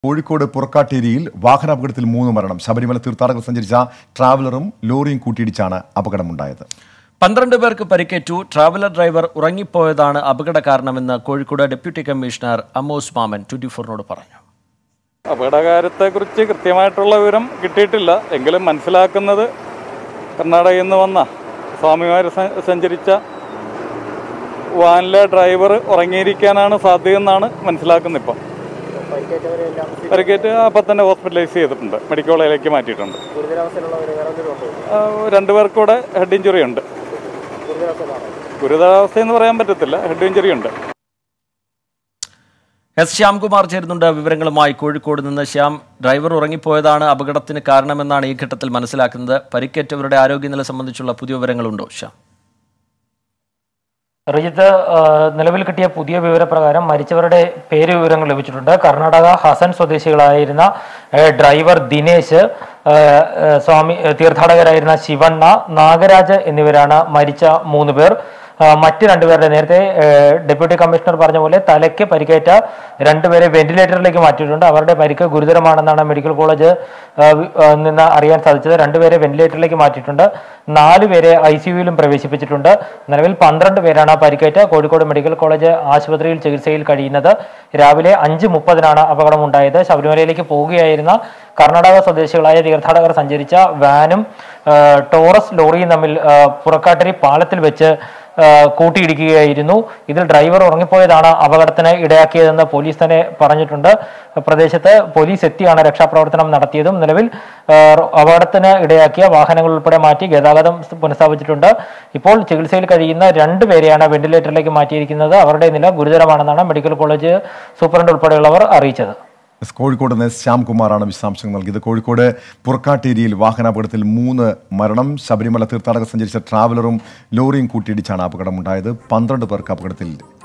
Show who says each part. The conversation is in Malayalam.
Speaker 1: കോഴിക്കോട് പുറക്കാട്ടേരിയിൽ വാഹനാപകടത്തിൽ മൂന്ന് മരണം ശബരിമല തീർത്ഥാടകർ സഞ്ചരിച്ച ട്രാവലറും ലോറിയും കൂട്ടിയിടിച്ചാണ് അപകടമുണ്ടായത്
Speaker 2: പന്ത്രണ്ട് പേർക്ക് പരിക്കേറ്റു ട്രാവലർ ഡ്രൈവർ ഉറങ്ങിപ്പോയതാണ് അപകട കാരണമെന്ന് Kozhikode deputy commissioner Amos Mammen twenty ഫോറിനോട് പറഞ്ഞു
Speaker 3: അപകടകാര്യത്തെക്കുറിച്ച് കൃത്യമായിട്ടുള്ള വിവരം കിട്ടിയിട്ടില്ല എങ്കിലും മനസ്സിലാക്കുന്നത് കർണാടകയിൽ നിന്ന് വന്ന സ്വാമിമാർ സ- സഞ്ചരിച്ച വാനിലെ ഡ്രൈവർ ഉറങ്ങിയിരിക്കാനാണ് സാധ്യതയെന്നാണ് മനസ്സിലാക്കുന്നത് ഇപ്പം പരിക്കേറ്റ് അപ്പം തന്നെ ഹോസ്പിറ്റലൈസ് ചെയ്തിട്ടുണ്ട് മെഡിക്കൽ കോളേജിലേക്ക് മാറ്റിയിട്ടുണ്ട് ആ, രണ്ടുപേർക്ക് കൂടെ ഹെഡ് ഇഞ്ചുറി ഉണ്ട് ഗുരുതരാവസ്ഥ എന്ന് പറയാൻ പറ്റത്തില്ല ഹെഡ് ഇഞ്ചുറി ഉണ്ട്
Speaker 2: എസ് ശ്യാംകുമാർ ചേരുന്നുണ്ട് വിവരങ്ങളുമായി കോഴിക്കോട് നിന്ന് ശ്യാം ഡ്രൈവർ ഉറങ്ങിപ്പോയതാണ് അപകടത്തിന് കാരണമെന്നാണ് ഈ ഘട്ടത്തിൽ മനസ്സിലാക്കുന്നത് പരിക്കേറ്റവരുടെ ആരോഗ്യനില സംബന്ധിച്ചുള്ള പുതിയ വിവരങ്ങളുണ്ടോ ശ്യാം
Speaker 4: റിജിത്ത് ആ, നിലവിൽ കിട്ടിയ പുതിയ വിവരപ്രകാരം മരിച്ചവരുടെ പേര് വിവരങ്ങൾ ലഭിച്ചിട്ടുണ്ട് കർണാടക ഹസൻ സ്വദേശികളായിരുന്ന ഏ, ഡ്രൈവർ ദിനേശ് ആ, ആ, സ്വാമി തീർത്ഥാടകരായിരുന്ന ശിവണ്ണ നാഗരാജ് എന്നിവരാണ് മരിച്ച മൂന്ന് പേർ ആ, മറ്റ് രണ്ടുപേരുടെ നേരത്തെ ഏ, ഡെപ്യൂട്ടി കമ്മീഷണർ പറഞ്ഞ പോലെ തലയ്ക്ക് പരിക്കേറ്റ രണ്ടുപേരെ വെന്റിലേറ്ററിലേക്ക് മാറ്റിയിട്ടുണ്ട് അവരുടെ പരിക്ക് ഗുരുതരമാണെന്നാണ് മെഡിക്കൽ കോളേജ് ആ, വി- ആ, നിന്ന് അറിയാൻ സാധിച്ചത് രണ്ടുപേരെ വെന്റിലേറ്ററിലേക്ക് മാറ്റിയിട്ടുണ്ട് നാല് പേരെ ഐ സിയുവിലും പ്രവേശിപ്പിച്ചിട്ടുണ്ട് നിലവിൽ പന്ത്രണ്ട് പേരാണ് പരിക്കേറ്റ് കോഴിക്കോട് മെഡിക്കൽ കോളേജ് ആശുപത്രിയിൽ ചികിത്സയിൽ കഴിയുന്നത് രാവിലെ അഞ്ച് മുപ്പതിനാണ് അപകടമുണ്ടായത് ശബരിമലയിലേക്ക് പോവുകയായിരുന്ന കർണാടക സ്വദേശികളായ തീർത്ഥാടകർ സഞ്ചരിച്ച വാനും ആ, ടോറസ് ലോറിയും തമ്മിൽ ആ, പുറക്കാട്ടരി പാലത്തിൽ വെച്ച് ആ, കൂട്ടിയിടിക്കുകയായിരുന്നു ഇതിൽ ഡ്രൈവർ ഉറങ്ങിപ്പോയതാണ് അപകടത്തിന് ഇടയാക്കിയതെന്ന് പോലീസ് തന്നെ പറഞ്ഞിട്ടുണ്ട് പ്രദേശത്ത് പോലീസ് എത്തിയാണ് രക്ഷാപ്രവർത്തനം നടത്തിയതും നിലവിൽ ആ, അപകടത്തിന് ഇടയാക്കിയ വാഹനങ്ങൾ ഉൾപ്പെടെ മാറ്റി ഗതാഗതം പുനഃസ്ഥാപിച്ചിട്ടുണ്ട് ഇപ്പോൾ ചികിത്സയിൽ കഴിയുന്ന രണ്ട് പേരെയാണ് വെന്റിലേറ്ററിലേക്ക് മാറ്റിയിരിക്കുന്നത് അവരുടെ നില ഗുരുതരമാണെന്നാണ് മെഡിക്കൽ കോളേജ് സൂപ്രണ്ട് ഉൾപ്പെടെയുള്ളവർ അറിയിച്ചത്
Speaker 1: എസ് കോഴിക്കോട് നിന്ന് എസ് ശ്യാംകുമാറാണ് വിശദാംശങ്ങൾ നൽകിയത് കോഴിക്കോട് പുറക്കാട്ടേരിയിൽ വാഹനാപകടത്തിൽ മൂന്ന് മരണം ശബരിമല തീർത്ഥാടകർ സഞ്ചരിച്ച ട്രാവലറും ലോറിയും കൂട്ടിയിടിച്ചാണ് അപകടമുണ്ടായത് പന്ത്രണ്ട് പേർക്ക് അപകടത്തിൽ